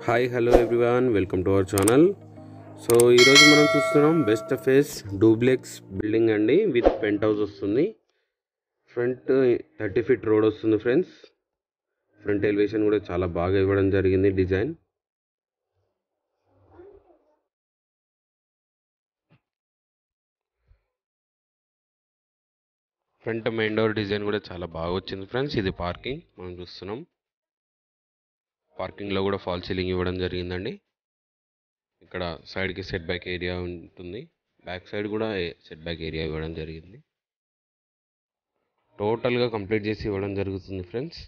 hi hello everyone welcome to our channel so ఈరోజు మనం చూస్తున్నాం బెస్ట్ ఫేస్ డూప్లెక్స్ బిల్డింగ్ అండి విత్ పెంట్ హౌస్ వస్తుంది ఫ్రంట్ థర్టీ ఫీట్ రోడ్ వస్తుంది friends front elevation కూడా చాలా బాగా ఇవ్వడం జరిగింది design front main door design కూడా చాలా బాగా వచ్చింది ఫ్రెండ్స్ ఇది పార్కింగ్ మనం చూస్తున్నాం పార్కింగ్లో కూడా ఫాల్ సీలింగ్ ఇవ్వడం జరిగిందండి ఇక్కడ సైడ్కి సెట్ బ్యాక్ ఏరియా ఉంటుంది బ్యాక్ సైడ్ కూడా సెట్ బ్యాక్ ఏరియా ఇవ్వడం జరిగింది టోటల్గా కంప్లీట్ చేసి ఇవ్వడం జరుగుతుంది ఫ్రెండ్స్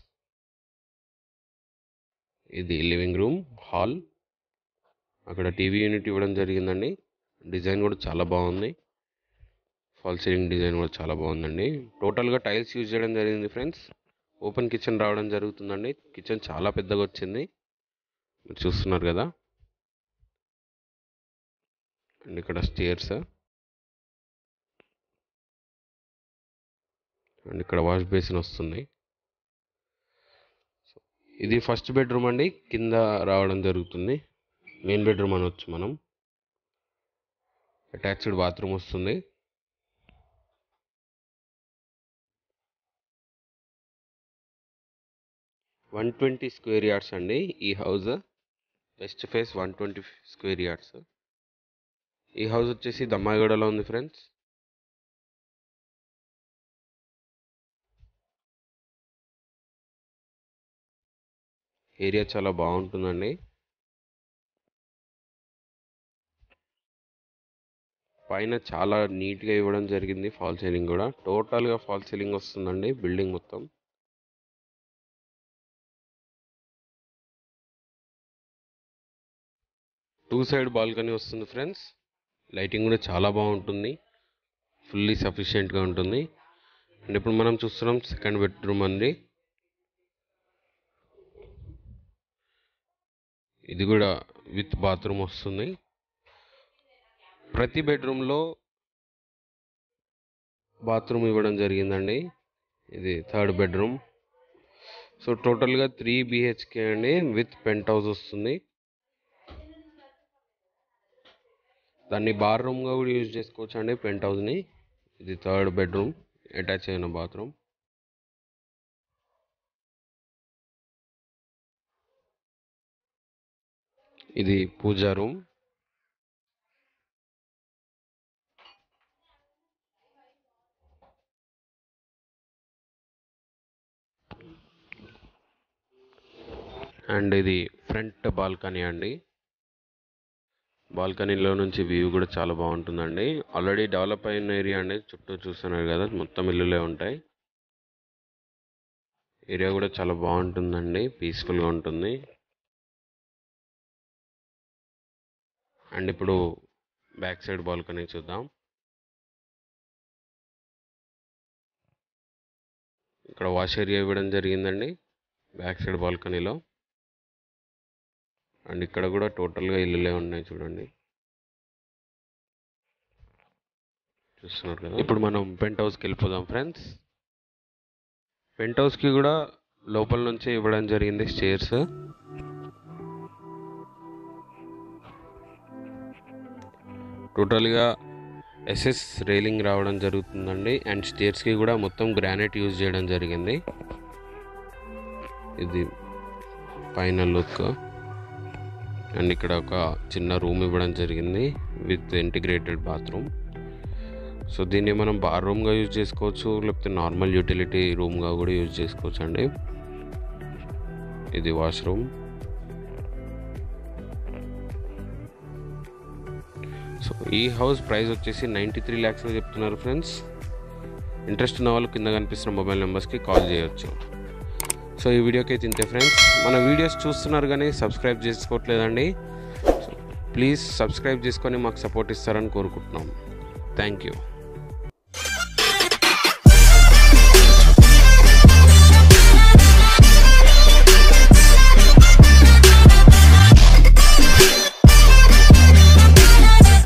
ఇది లివింగ్ రూమ్ హాల్ అక్కడ టీవీ యూనిట్ ఇవ్వడం జరిగిందండి డిజైన్ కూడా చాలా బాగుంది ఫాల్ సీలింగ్ డిజైన్ కూడా చాలా బాగుందండి టోటల్గా టైల్స్ యూజ్ చేయడం జరిగింది ఫ్రెండ్స్ ఓపెన్ కిచెన్ రావడం జరుగుతుందండి కిచెన్ చాలా పెద్దగా వచ్చింది మీరు చూస్తున్నారు కదా అండ్ ఇక్కడ స్టేర్స్ అండ్ ఇక్కడ వాష్ బేసిన్ వస్తుంది ఇది ఫస్ట్ బెడ్రూమ్ అండి కింద రావడం జరుగుతుంది మెయిన్ బెడ్రూమ్ అనొచ్చు మనం అటాచ్డ్ బాత్రూమ్ వస్తుంది వన్ ట్వంటీ స్క్వేర్ యార్డ్స్ అండి ఈ house west face one twenty square yards ఈ హౌస్ వచ్చేసి దమ్మాయిగూడలో ఉంది ఫ్రెండ్స్ ఏరియా చాలా బాగుంటుందండి పైన చాలా నీట్గా ఇవ్వడం జరిగింది ఫాల్ సీలింగ్ కూడా టోటల్గా ఫాల్ సీలింగ్ వస్తుందండి బిల్డింగ్ మొత్తం టూ సైడ్ బాల్కనీ వస్తుంది ఫ్రెండ్స్ లైటింగ్ కూడా చాలా బాగుంటుంది ఫుల్లీ సఫిషియెంట్గా ఉంటుంది అండ్ ఇప్పుడు మనం చూస్తున్నాం సెకండ్ బెడ్రూమ్ అండి ఇది కూడా విత్ బాత్రూమ్ వస్తుంది ప్రతి బెడ్రూమ్లో బాత్రూమ్ ఇవ్వడం జరిగిందండి ఇది థర్డ్ బెడ్రూమ్ సో టోటల్గా త్రీ బిహెచ్కే అండి విత్ పెంట్ హౌస్ వస్తుంది దాన్ని బార్ రూమ్గా కూడా యూజ్ చేసుకోవచ్చు అండి పెంట్ హౌస్ని ఇది థర్డ్ బెడ్రూమ్ అటాచ్ అయిన బాత్రూమ్ ఇది పూజా రూమ్ అండ్ ఇది ఫ్రంట్ బాల్కనీ అండి బాల్కనీలో నుంచి వ్యూ కూడా చాలా బాగుంటుందండి ఆల్రెడీ డెవలప్ అయిన ఏరియా అండి చుట్టూ చూస్తున్నారు కదా మొత్తం ఇల్లులే ఉంటాయి ఏరియా కూడా చాలా బాగుంటుందండి పీస్ఫుల్గా ఉంటుంది అండ్ ఇప్పుడు బ్యాక్ సైడ్ బాల్కనీ చూద్దాం ఇక్కడ వాష్ ఏరియా ఇవ్వడం జరిగిందండి బ్యాక్ సైడ్ బాల్కనీలో అండ్ ఇక్కడ కూడా టోటల్గా ఇల్లులే ఉన్నాయి చూడండి చూస్తున్నారు కదా ఇప్పుడు మనం పెంట్ హౌస్కి వెళ్ళిపోదాం ఫ్రెండ్స్ పెంట్ హౌస్కి కూడా లోపల నుంచే ఇవ్వడం జరిగింది స్టేర్స్ టోటల్గా ఎస్ఎస్ రైలింగ్ రావడం జరుగుతుందండి అండ్ స్టేర్స్కి కూడా మొత్తం గ్రానైట్ యూజ్ చేయడం జరిగింది ఇది పైన లుక్ అండ్ ఇక్కడ ఒక చిన్న రూమ్ ఇవ్వడం జరిగింది విత్ ఇంటిగ్రేటెడ్ బాత్రూమ్ సో దీన్ని మనం బార్ రూమ్గా యూజ్ చేసుకోవచ్చు లేకపోతే నార్మల్ యూటిలిటీ రూమ్గా కూడా యూజ్ చేసుకోవచ్చు అండి ఇది వాష్రూమ్ సో ఈ హౌస్ ప్రైస్ వచ్చేసి నైంటీ త్రీ ల్యాక్స్గా చెప్తున్నారు ఫ్రెండ్స్ ఇంట్రెస్ట్ ఉన్న వాళ్ళు కింద కనిపిస్తున్న మొబైల్ నెంబర్స్కి కాల్ చేయొచ్చు సో ఈ వీడియోకి అయితే ఇంతే ఫ్రెండ్స్ మన వీడియోస్ చూస్తున్నారు కానీ సబ్స్క్రైబ్ చేసుకోవట్లేదండి సో ప్లీజ్ సబ్స్క్రైబ్ చేసుకొని మాకు సపోర్ట్ ఇస్తారని కోరుకుంటున్నాం థ్యాంక్ యూ